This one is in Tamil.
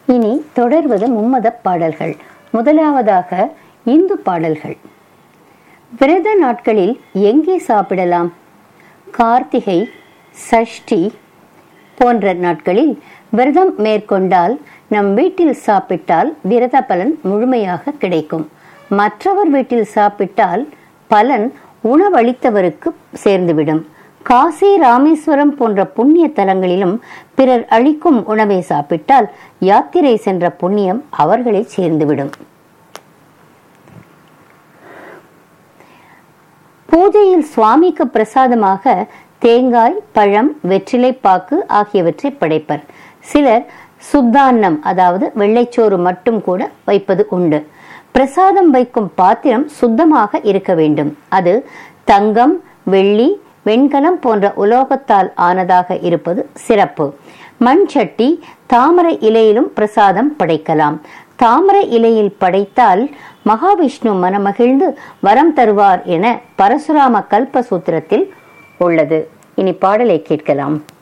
இனி தொடர்வது மும்மத பாடல்கள் முதலாவதாக இந்து பாடல்கள் விரத நாட்களில் எங்கே சாப்பிடலாம் கார்த்திகை சஷ்டி போன்ற நாட்களில் விரதம் மேற்கொண்டால் நம் வீட்டில் சாப்பிட்டால் விரத பலன் முழுமையாக கிடைக்கும் மற்றவர் வீட்டில் சாப்பிட்டால் பலன் உணவளித்தவருக்கு சேர்ந்துவிடும் காசி ராமேஸ்வரம் போன்ற புண்ணிய தலங்களிலும் பிறர் அளிக்கும் உணவை சாப்பிட்டால் யாத்திரை சென்ற புண்ணியம் அவர்களை சேர்ந்துவிடும் பூஜையில் சுவாமிக்கு பிரசாதமாக தேங்காய் பழம் வெற்றிலைப்பாக்கு ஆகியவற்றை படைப்பர் சிலர் சுத்தான்னம் அதாவது வெள்ளைச்சோறு மட்டும் கூட வைப்பது உண்டு பிரசாதம் வைக்கும் பாத்திரம் சுத்தமாக இருக்க வேண்டும் அது தங்கம் வெள்ளி வெண்கலம் போன்ற உலோகத்தால் ஆனதாக இருப்பது சிறப்பு மண் சட்டி தாமரை இலையிலும் பிரசாதம் படைக்கலாம் தாமரை இலையில் படைத்தால் மகாவிஷ்ணு மனமகிழ்ந்து வரம் தருவார் என பரசுராம கல்ப சூத்திரத்தில் உள்ளது இனி பாடலை கேட்கலாம்